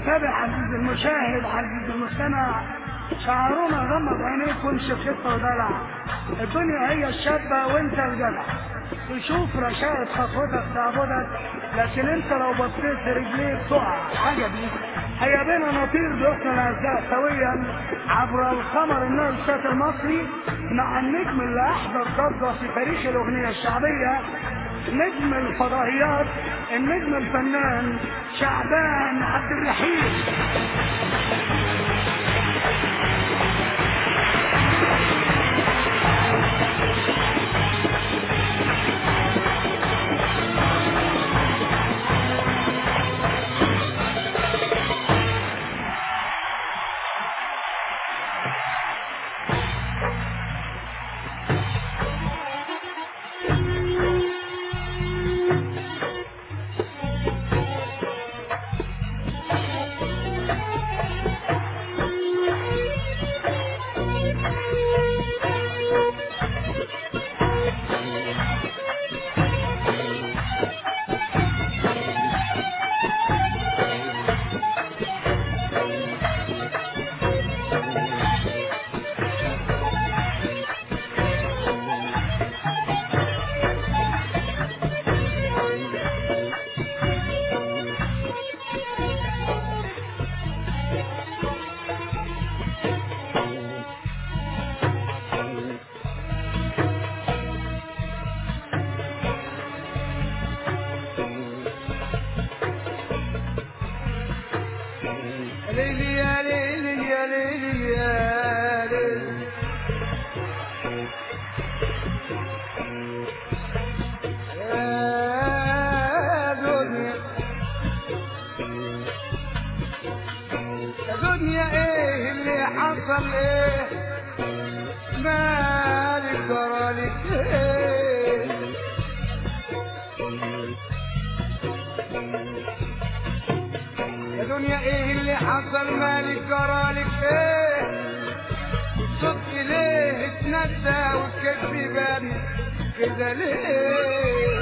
المتابع عزيزي المشاهد عزيزي المستمع شعارنا غمض عينيك وامشي بخفة ودلع الدنيا هي الشابة وانت الجدع تشوف رشاقة خطوتك تعبدك لكن انت لو بصيت رجليك تقع عجبي هيا بينا نطير بأخرى الأعزاء سويا عبر القمر النايل سات المصري مع النجم اللي أحدث ضجة في تاريخ الأغنية الشعبية نجم الفضائيات النجم الفنان شعبان عبد الرحيم ليلي يا ليلي يا ليلي يا ليلي يا دنيا يا دنيا ايه اللي حصل ايه مالك جرالك ايه يا دنيا ايه اللي حصل مالك جرالك ايه صدق ليه اتندى والكذب بان كده ليه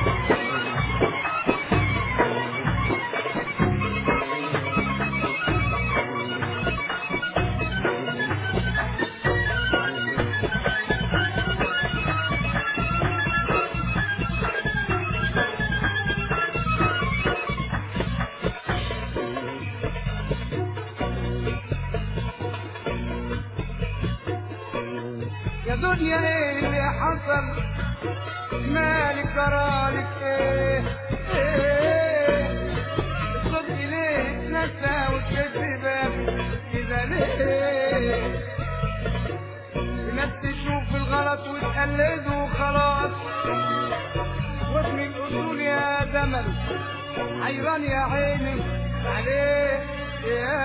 يا دنيا ايه اللي حصل مالك جرالك ايه ايه الصدق ليه اتنسى والكذب بان كده ليه الناس تشوف الغلط وتقلده وخلاص وابن الاصول يا زمن حيران يا عيني عليه يا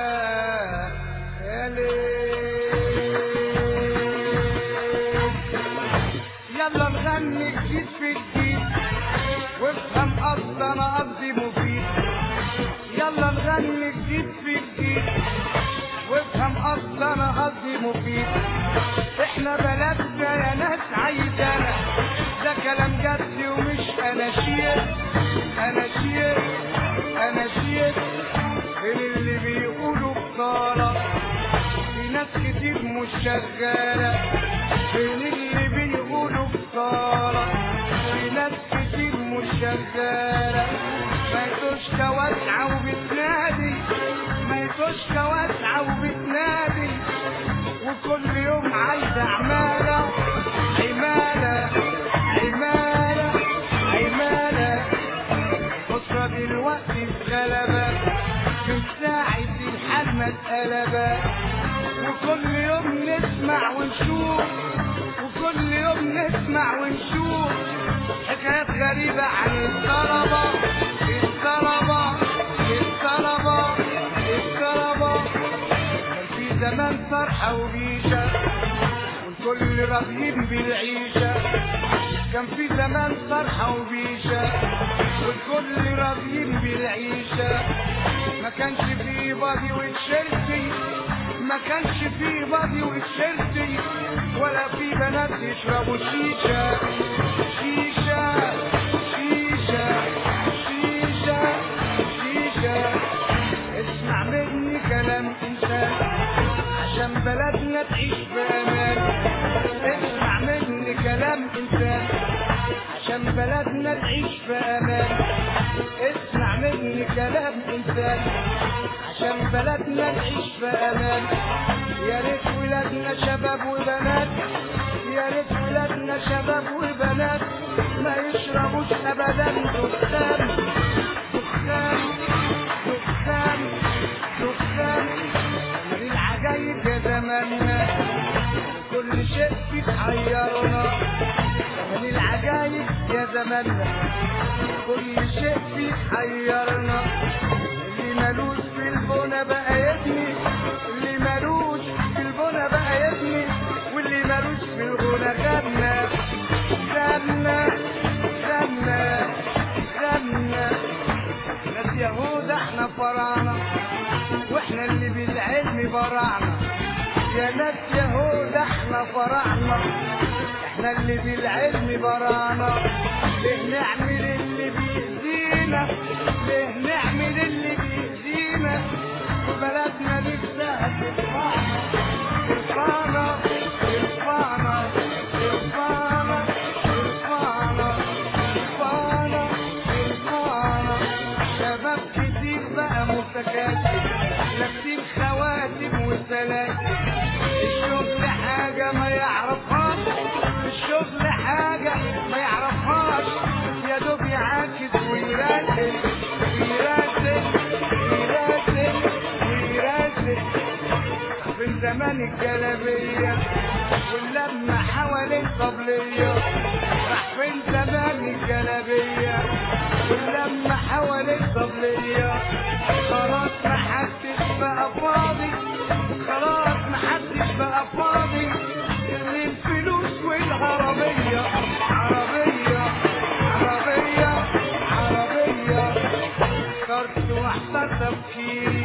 يا ليه يلا نغني جديد في جديد وافهم قصد انا قصدي مفيد يلا نغني جديد في جديد وافهم قصد انا قصدي مفيد احنا بلدنا يا ناس عايزانا ده كلام جد ومش اناشيد اناشيد اناشيد غير اللي بيقولوا بطالة في ناس كتير مش شغالة بين اللي بيقولوا بطالة في ناس كتير مش شغالة ما يتوش واسعة وبتنادي ما يتوش واسعة وبتنادي وكل يوم عايزة عمالة عمالة عمالة عمالة الأسرة دلوقتي اتغلبت من ساعة الحال ما اتقلبت وكل يوم نسمع ونشوف وكل يوم نسمع ونشوف حكايات غريبة عن الطلبة الطلبة الطلبة الطلبة كان في زمان فرحة وبيشة والكل راضيين بالعيشة كان في زمان فرحة وبيشة والكل راضيين بالعيشة ما كانش فيه بادي وتشيلسي ما كانش فيه بادي وتشيلسي ولا في بنات يشربوا شيشة شيشة شيشة شيشة شيشة كلام انسان عشان بلدنا تعيش بامان اسمع مني كلام انسان عشان بلدنا تعيش بامان اسمع مني كلام انسان عشان بلدنا تعيش بامان يا ريت ولادنا شباب وبنات يا ريت ولادنا شباب وبنات ما يشربوش ابدا دخان دخان دخان دخان من العجايب يا زماننا كل شيء فيك حيرنا من العجايب يا زماننا كل شيء فيك حيرنا اللي ملوش في البنا بقى يبني اللي ملوش في البنا بقى يبني واللي ملوش في الغنى غنى غنى غنى غنى ناس يهود احنا فراعنة واحنا اللي بالعلم برعنا يا ناس يهود احنا فراعنة احنا اللي بالعلم برانا ليه نعمل اللي بيأذينا ليه نعمل اللي بيأذينا وبلدنا نفسها ترفعنا ترفعنا ترفعنا ترفعنا ترفعنا ترفعنا ترفعنا شباب كتير بقى متكاتف لابسين خواتم وسلاسل الشغل حاجة ما يعرفهاش الشغل حاجة ما يعرفهاش يا دوب يعاكس ويراسل ويراسل ويراسل ويراسل من زمان الجلابية واللمة حوالين طبلية راح فين زمان الجلابية واللمة حوالين طبلية خلاص محدش بقى فاضي خلاص محدش بقى فاضي اللي الفلوس والعربية عربية عربية عربية اخترت واحدة تفكيري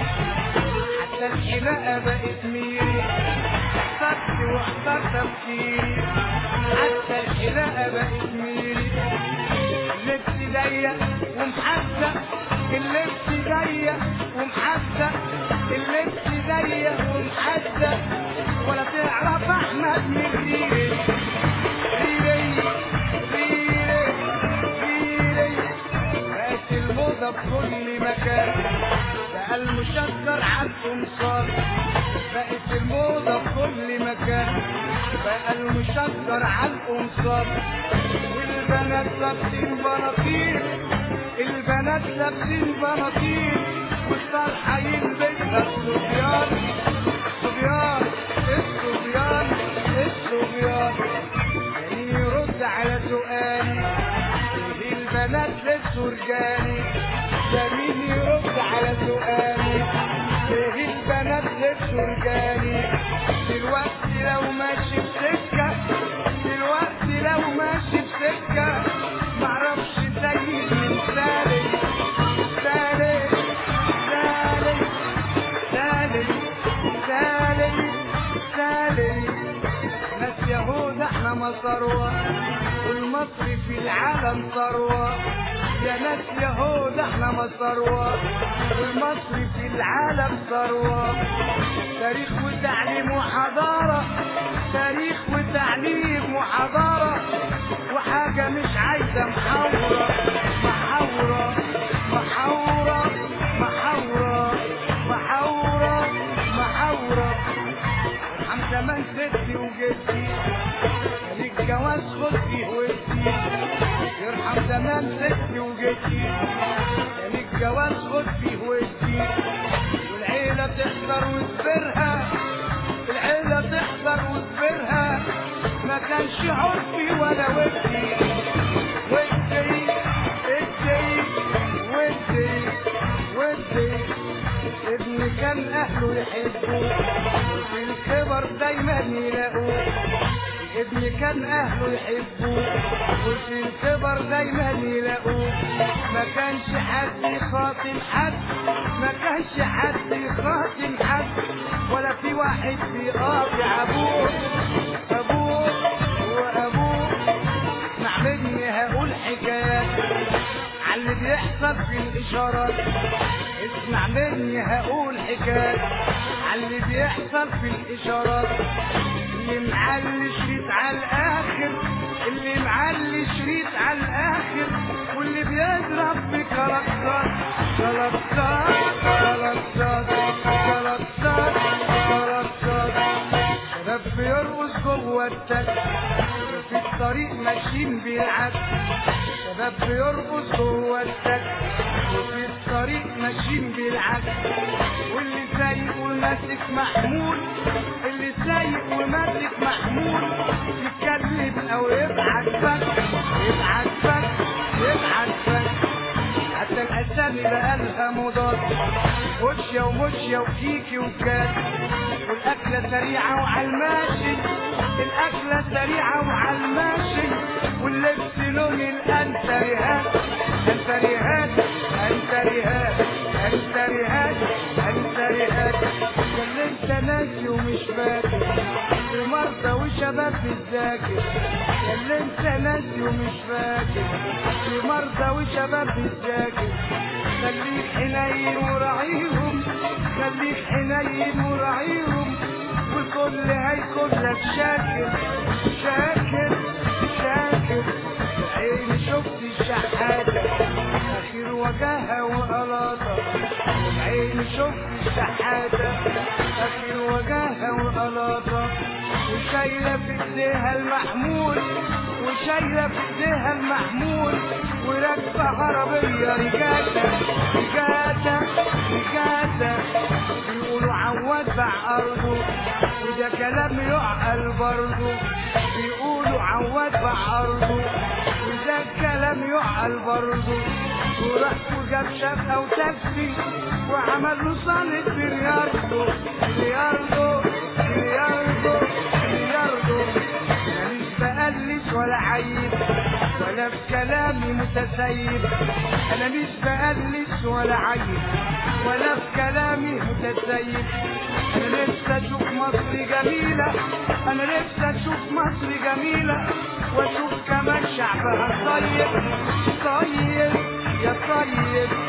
حتى الحلاقة بقت ميري اخترت واحدة تفكيري حتى الحلاقة بقت ميري اللبس ضيق ومحزق اللبس ضيق ومحزق اللبس ضيق ومحزق ولا تعرف احمد من ريري ريري ريري ريري بقت الموضة بكل مكان بقى المشجر على القمصان بقت الموضة بكل مكان بقى المشجر على القمصان والبنات لابسين بناطيل البنات لابسين بناطيل والطرحة يلبسها الصبيان الصبيان الصبيان الصبيان يعني يرد على سؤالي ليه البنات لبسوا رجالي ده مين يرد على سؤالي ليه البنات لبسوا رجالي دلوقتي لو ماشي في سكة دلوقتي لو ماشي في سكة معرفش زي المثالي مثالي مثالي مثالي مثالي مثالي ناس يهود احنا مصروة والمصري في العالم ثروة يا ناس يهود احنا مصروة والمصري في العالم ثروة تاريخ وتعليم وحضارة تاريخ وتعليم وحضارة وحاجة مش عايزة محاورة محاورة محاورة محاورة محاورة محاورة ارحم زمان ستي وجدي ليك جواز خد فيه ودي يرحم زمان ستي وجدي ليك جواز خد فيه ودي والعيلة تحضر وتبرها العيلة تحضر وتبرها ما كانش عرفي ولا ودي ودي ادي ودي ودي ابني كان اهله يحبوه في الكبر دايما يلاقوه ابني كان اهله يحبوه وفي الكبر دايما يلاقوه ما كانش حد يخاطب حد ما كانش حد يخاطب حد ولا في واحد بيقاطع ابوه ابوه وابوه اسمع مني هقول حكايات على اللي بيحصل في الاشارات اسمع مني هقول حكايات اللي بيحصل في الاشارات اللي معلي شريط على الاخر اللي معلي شريط على الاخر واللي بيضرب بكركات كركات كركات كركات كركات شباب بيرقص جوه التك في الطريق ماشيين بيلعب شباب بيرقص جوه التك وفي الطريق ماشيين بيلعب واللي سايق وماسك محمول اللي سايق وماسك محمول يتكلم او يبعت فك يبعت فك يبعت فك حتى الاسامي بقى لها مضاد وشيا ومشيا وكيكي وكات والاكله سريعه وعلى الماشي الاكله سريعه وعلى الماشي واللبس لون الانتريهات انتريهات انتريهات انتريهات انتريهات اللي انت ناسي ومش فاكر في مرضى وشباب بتذاكر اللي انت ناسي ومش فاكر في مرضى وشباب بتذاكر خليك حنين وراعيهم خليك حنين وراعيهم والكل هيكون لك شاكر شاكر شاكر عيني شفت الشحاتة أخير وجاهة وقلاطة عيني شفت الشحاتة أخير وجاهة وقلاطة وشايلة في ايديها المحمول وشايلة في ايديها المحمول وراكبة عربية رجالة رجالة رجالة بيقولوا عواد باع أرضه وده كلام يعقل برضه بيقولوا عواد باع أرضه وده كلام يعقل برضه وراح وجاب شقة وتاكسي وعمل له صالة بلياردو بلياردو بلياردو بلياردو ماليش بقلش ولا عيب ولا في كلامي متسيب انا مش بقلش ولا عيب ولا في كلامي متسيب انا نفسي اشوف مصر جميلة انا نفسي اشوف مصر جميلة واشوف كمان شعبها طيب طيب يا طيب